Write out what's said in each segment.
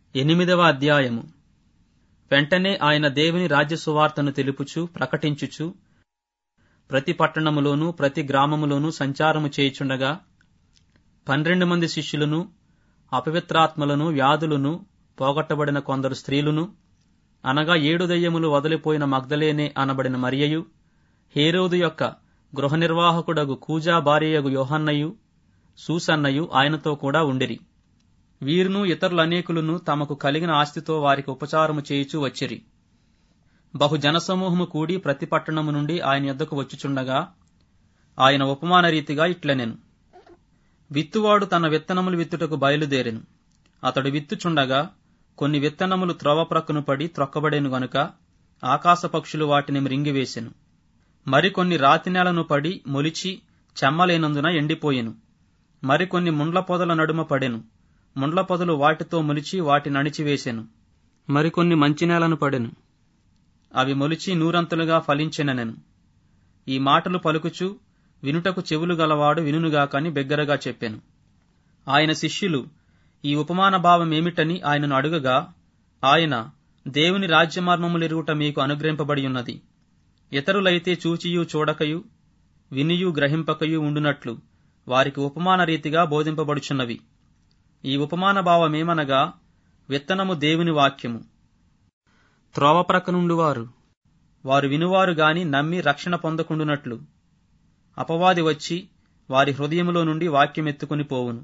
ఎనిమిదవ అధ్యాయము వెంటనే ఆయన దేవుని రాజ్య సువార్తను తెలుపుచు ప్రకటించుచు ప్రతి పట్టణములోను ప్రతి గ్రామములోను సంచారము చేయుచుండగా పన్నెండు మంది శిష్యులను అపవిత్రాత్మలను వ్యాధులను పోగొట్టబడిన కొందరు స్త్రీలను అనగా ఏడు దయ్యములు వదిలిపోయిన మగ్ధలేనే అనబడిన మరియయు హేరోదు యొక్క గృహ నిర్వాహకుడగు కూజా భార్యయగు యోహన్నయు సూసన్నయు ఆయనతో కూడా ఉండిరి వీరును ఇతరులు అనేకులను తమకు కలిగిన ఆస్తితో వారికి ఉపచారము చేయుచూ వచ్చిరి బహు జనసమూహము కూడి ప్రతి పట్టణము నుండి ఆయన యొద్దకు వచ్చుచుండగా ఆయన ఉపమాన రీతిగా ఇట్లనెను విత్తువాడు తన విత్తనములు విత్తుటకు బయలుదేరెను అతడు విత్తుచుండగా కొన్ని విత్తనములు త్రోవ ప్రక్కను పడి త్రొక్కబడేను గనుక ఆకాశ పక్షులు వాటిని మృంగివేసెను మరికొన్ని రాతి నేలను పడి మొలిచి చెమ్మలేనందున ఎండిపోయెను మరికొన్ని ముండ్ల పొదల నడుమ పడెను ముండ్ల పొదలు వాటితో మొలిచి వాటిని అణిచివేసెను మరికొన్ని మంచి నేలను పడెను అవి మొలిచి నూరంతులుగా ఫలించెననెను ఈ మాటలు పలుకుచు వినుటకు చెవులు గలవాడు వినుగాకని బిగ్గరగా చెప్పెను ఆయన శిష్యులు ఈ ఉపమాన భావం ఏమిటని ఆయనను అడుగగా ఆయన దేవుని రాజ్యమర్మములెరుగుట మీకు అనుగ్రహింపబడి ఉన్నది ఇతరులైతే చూచియు చూడకయు వినియు గ్రహింపకయు ఉండునట్లు వారికి ఉపమాన రీతిగా బోధింపబడుచున్నవి ఈ ఉపమాన భావమేమనగా విత్తనము దేవుని వాక్యము త్రోవ ప్రక్కనుండి వారు వారు వినువారు గాని నమ్మి రక్షణ పొందకుండునట్లు అపవాది వచ్చి వారి హృదయములో నుండి వాక్యమెత్తుకుని పోవును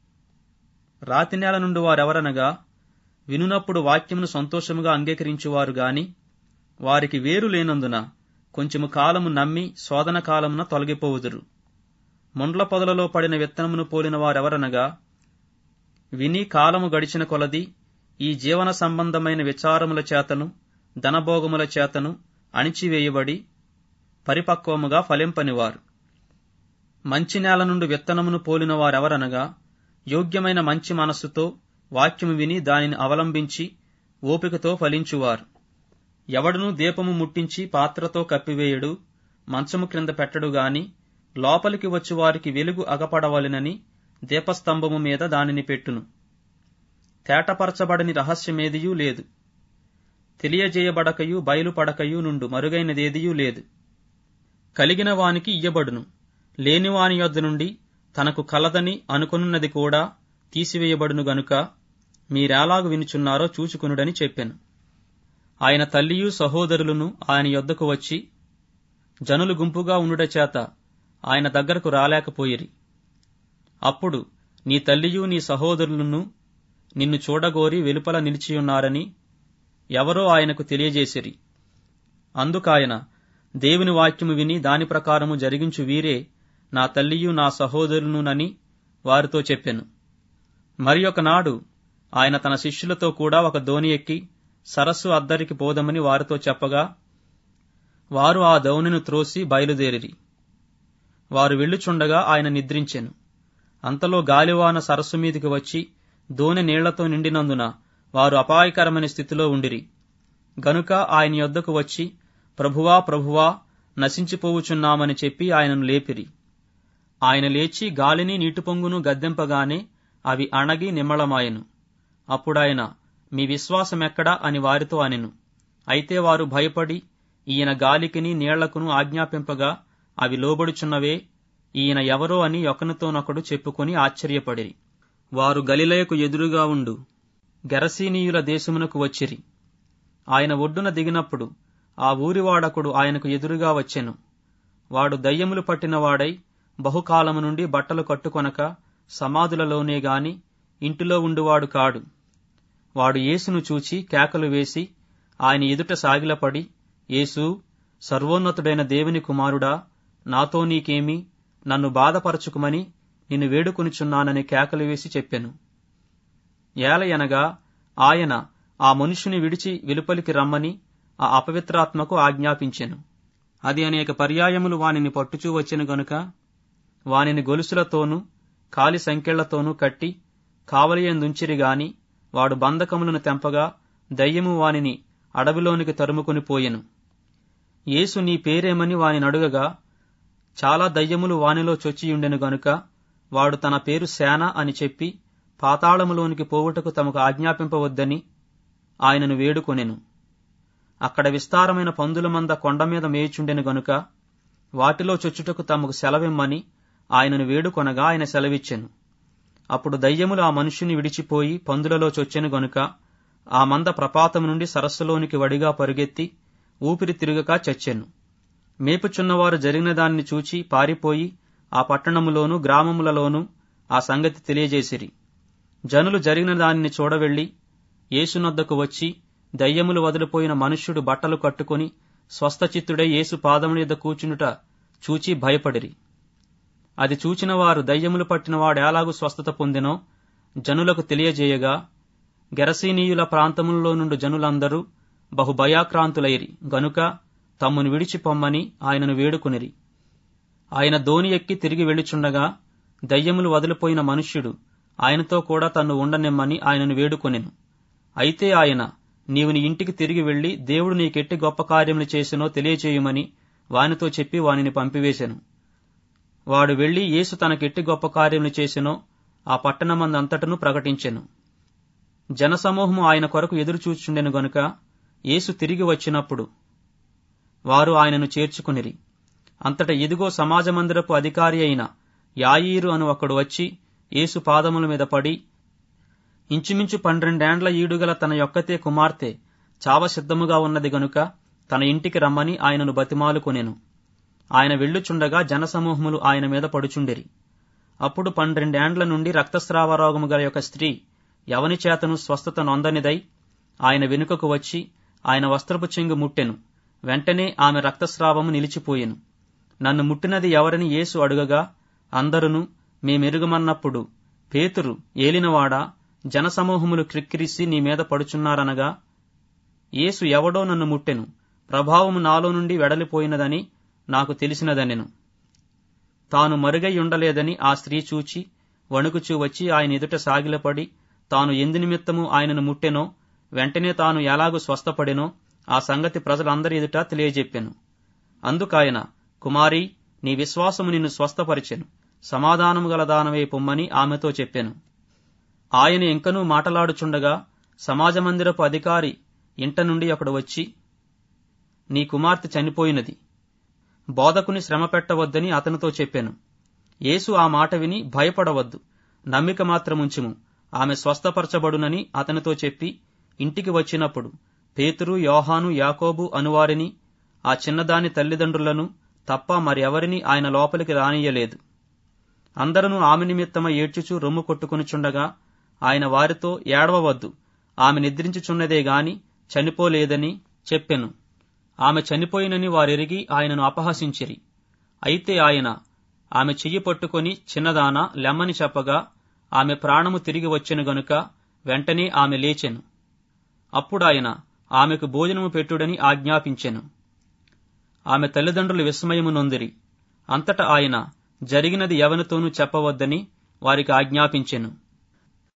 రాతి నేల నుండి వారెవరనగా వినునప్పుడు వాక్యమును సంతోషముగా అంగీకరించువారు గాని వారికి వేరు లేనందున కొంచెము కాలము నమ్మి శోధన కాలమున తొలగిపోవుదురు మొండ్ల పొదలలో పడిన విత్తనమును పోలిన వారెవరనగా విని కాలము గడిచిన కొలది ఈ జీవన సంబంధమైన విచారముల చేతను ధనభోగముల చేతను అణిచివేయబడి పరిపక్వముగా ఫలింపనివారు మంచి నేల నుండి విత్తనమును పోలిన వారెవరనగా యోగ్యమైన మంచి మనస్సుతో వాక్యము విని దానిని అవలంబించి ఓపికతో ఫలించువారు ఎవడునూ దీపము ముట్టించి పాత్రతో కప్పివేయడు మంచము క్రింద పెట్టడు గాని లోపలికి వచ్చి వారికి వెలుగు అగపడవలెనని దీపస్తంభము మీద దానిని పెట్టును తేటపరచబడని రహస్యమేదియూ లేదు తెలియజేయబడకయు బయలుపడకయు నుండు మరుగైనదేదియూ లేదు కలిగిన వానికి ఇయ్యబడును లేనివాని యొద్ద నుండి తనకు కలదని అనుకొనున్నది కూడా తీసివేయబడును గనుక మీరెలాగు వినుచున్నారో చూచుకునుడని చెప్పాను ఆయన తల్లియు సహోదరులను ఆయన యొద్దకు వచ్చి జనులు గుంపుగా ఉండుట చేత ఆయన దగ్గరకు రాలేకపోయిరి అప్పుడు నీ తల్లియు నీ సహోదరులను నిన్ను చూడగోరి వెలుపల నిలిచియున్నారని ఎవరో ఆయనకు తెలియజేసిరి అందుకాయన దేవుని వాక్యము విని దాని ప్రకారము జరిగించు వీరే నా తల్లియు నా సహోదరునునని వారితో చెప్పెను మరి ఒకనాడు ఆయన తన శిష్యులతో కూడా ఒక దోణి ఎక్కి సరస్సు అద్దరికి పోదమని వారితో చెప్పగా వారు ఆ దోణిను త్రోసి బయలుదేరిరి వారు వెళ్ళుచుండగా ఆయన నిద్రించెను అంతలో గాలివాన సరస్సు మీదికి వచ్చి దోణి నీళ్లతో నిండినందున వారు అపాయకరమైన స్థితిలో ఉండిరి గనుక ఆయన యొద్దకు వచ్చి ప్రభువా ప్రభువా నశించిపోవుచున్నామని చెప్పి ఆయనను లేపిరి ఆయన లేచి గాలిని నీటిపొంగును గద్దెంపగానే అవి అణగి నిమ్మళమాయెను అప్పుడాయన మీ విశ్వాసమెక్కడా అని వారితో అనెను అయితే వారు భయపడి ఈయన గాలికిని నీళ్లకును ఆజ్ఞాపింపగా అవి లోబడుచున్నవే ఈయన ఎవరో అని ఒకనితోనొకడు చెప్పుకొని ఆశ్చర్యపడిరి వారు గలిలయకు ఎదురుగా ఉండు గెరసీనీయుల దేశమునకు వచ్చిరి ఆయన ఒడ్డున దిగినప్పుడు ఆ ఊరివాడకుడు ఆయనకు ఎదురుగా వచ్చెను వాడు దయ్యములు పట్టినవాడై బహుకాలము నుండి బట్టలు కట్టుకొనక సమాధులలోనే గాని ఇంటిలో ఉండువాడు కాడు వాడు యేసును చూచి కేకలు వేసి ఆయన ఎదుట సాగిలపడి యేసు సర్వోన్నతుడైన దేవుని కుమారుడా నాతో నీకేమి నన్ను బాధపరచుకుమని నిన్ను వేడుకొనుచున్నానని కేకలు వేసి చెప్పెను ఏలయనగా ఆయన ఆ మనుషుని విడిచి వెలుపలికి రమ్మని ఆ అపవిత్రాత్మకు ఆజ్ఞాపించెను అది అనేక పర్యాయములు వానిని పట్టుచూ వచ్చెను గనుక వానిని గొలుసులతోనూ కాలి సంకెళ్లతోనూ కట్టి కావలియందుంచిరి గాని వాడు బంధకములను తెంపగా దయ్యము వానిని అడవిలోనికి తరుముకొని పోయెను యేసు నీ పేరేమని వాని అడుగగా చాలా దయ్యములు వానిలో చొచ్చియుండెను గనుక వాడు తన పేరు శాన అని చెప్పి పాతాళములోనికి పోవుటకు తమకు ఆజ్ఞాపింపవద్దని ఆయనను వేడుకొనెను అక్కడ విస్తారమైన పందుల మంద కొండ మీద మేయుచుండెను గనుక వాటిలో చొచ్చుటకు తమకు సెలవిమ్మని ఆయనను వేడుకొనగా ఆయన సెలవిచ్చెను అప్పుడు దయ్యములు ఆ మనుష్యుని విడిచిపోయి పందులలో చొచ్చెను గనుక ఆ మంద ప్రపాతం నుండి సరస్సులోనికి వడిగా పరుగెత్తి ఊపిరి తిరుగక చచ్చెను మేపుచున్నవారు జరిగిన దానిని చూచి పారిపోయి ఆ పట్టణములోను గ్రామములలోనూ ఆ సంగతి తెలియజేసిరి జనులు జరిగిన దానిని చూడవెళ్లి యేసునొద్దకు వచ్చి దయ్యములు వదిలిపోయిన మనుష్యుడు బట్టలు కట్టుకుని స్వస్థచిత్తుడై యేసు పాదముల యొద్ద కూర్చునుట చూచి భయపడిరి అది చూచిన వారు దయ్యములు పట్టిన వాడేలాగు స్వస్థత పొందినో జనులకు తెలియజేయగా గెరసీనీయుల ప్రాంతములలో నుండి జనులందరూ బహు భయాక్రాంతులైరి గనుక తమ్మును విడిచి పొమ్మని ఆయనను వేడుకునిరి ఆయన దోని ఎక్కి తిరిగి వెళ్ళుచుండగా దయ్యములు వదిలిపోయిన మనుష్యుడు ఆయనతో కూడా తన్ను ఉండనిమ్మని ఆయనను వేడుకొనెను అయితే ఆయన నీవు నీ ఇంటికి తిరిగి వెళ్లి దేవుడు నీకెట్టి గొప్ప కార్యములు చేసినో తెలియచేయమని వానితో చెప్పి వానిని పంపివేశెను వాడు వెళ్లి యేసు తనకెట్టి గొప్ప కార్యములు చేసినో ఆ పట్టణమందంతటను ప్రకటించెను జనసమూహము ఆయన కొరకు ఎదురు చూచుండెను గనుక యేసు తిరిగి వచ్చినప్పుడు వారు ఆయనను చేర్చుకునిరి అంతట ఇదిగో సమాజ మందిరపు అధికారి అయిన యాయీరు అను ఒకడు వచ్చి యేసు పాదముల మీద పడి ఇంచుమించు పన్నెండేండ్ల ఈడుగల తన యొక్కతే కుమార్తె చావ సిద్ధముగా ఉన్నది గనుక తన ఇంటికి రమ్మని ఆయనను బతిమాలుకొనెను ఆయన వెళ్ళుచుండగా జనసమూహములు ఆయన మీద పడుచుండిరి అప్పుడు పన్నెండేండ్ల నుండి రక్తస్రావ రోగము గల యొక్క స్త్రీ ఎవని చేతను స్వస్థత నొందనిదై ఆయన వెనుకకు వచ్చి ఆయన వస్త్రపు చెంగు ముట్టెను వెంటనే ఆమె రక్తస్రావము నిలిచిపోయెను నన్ను ముట్టినది ఎవరని యేసు అడుగగా అందరును మేమెరుగమన్నప్పుడు పేతురు ఏలినవాడా జనసమూహములు క్రిక్కిరిసి నీ మీద పడుచున్నారనగా యేసు ఎవడో నన్ను ముట్టెను ప్రభావము నాలో నుండి వెడలిపోయినదని నాకు తెలిసినదనెను తాను మరుగై ఉండలేదని ఆ స్త్రీ చూచి వణుకుచూ వచ్చి ఆయన ఎదుట సాగిలపడి తాను ఎందు నిమిత్తము ఆయనను ముట్టెనో వెంటనే తాను ఎలాగూ స్వస్థపడెనో ఆ సంగతి ప్రజలందరి ఎదుట తెలియజెప్పెను అందుకాయన కుమారి నీ విశ్వాసము నిన్ను స్వస్థపరిచెను సమాధానము గల దానవే పొమ్మని ఆమెతో చెప్పెను ఆయన ఇంకనూ మాటలాడుచుండగా సమాజమందిరపు అధికారి ఇంట నుండి ఒకడు వచ్చి నీ కుమార్తె చనిపోయినది బోధకుని శ్రమ పెట్టవద్దని అతనితో చెప్పాను యేసు ఆ మాట విని భయపడవద్దు నమ్మిక మాత్రముంచుము ఆమె స్వస్థపరచబడునని అతనితో చెప్పి ఇంటికి వచ్చినప్పుడు పేతురు యోహాను యాకోబు అనువారిని ఆ చిన్నదాని తల్లిదండ్రులను తప్ప మరెవరిని ఆయన లోపలికి రానియ్యలేదు అందరూ ఆమె నిమిత్తమ ఏడ్చుచూ రొమ్ము కొట్టుకునిచుండగా ఆయన వారితో ఏడవవద్దు ఆమె నిద్రించుచున్నదే గాని చనిపోలేదని చెప్పెను ఆమె చనిపోయినని వారెరిగి ఆయనను అపహసించిరి అయితే ఆయన ఆమె చెయ్యి పట్టుకొని చిన్నదాన లెమ్మని చెప్పగా ఆమె ప్రాణము తిరిగి వచ్చెను గనుక వెంటనే ఆమె లేచెను అప్పుడాయన ఆమెకు భోజనము పెట్టుడని ఆజ్ఞాపించెను ఆమె తల్లిదండ్రులు విస్మయము నొందిరి అంతట ఆయన జరిగినది ఎవనితోనూ చెప్పవద్దని వారికి ఆజ్ఞాపించెను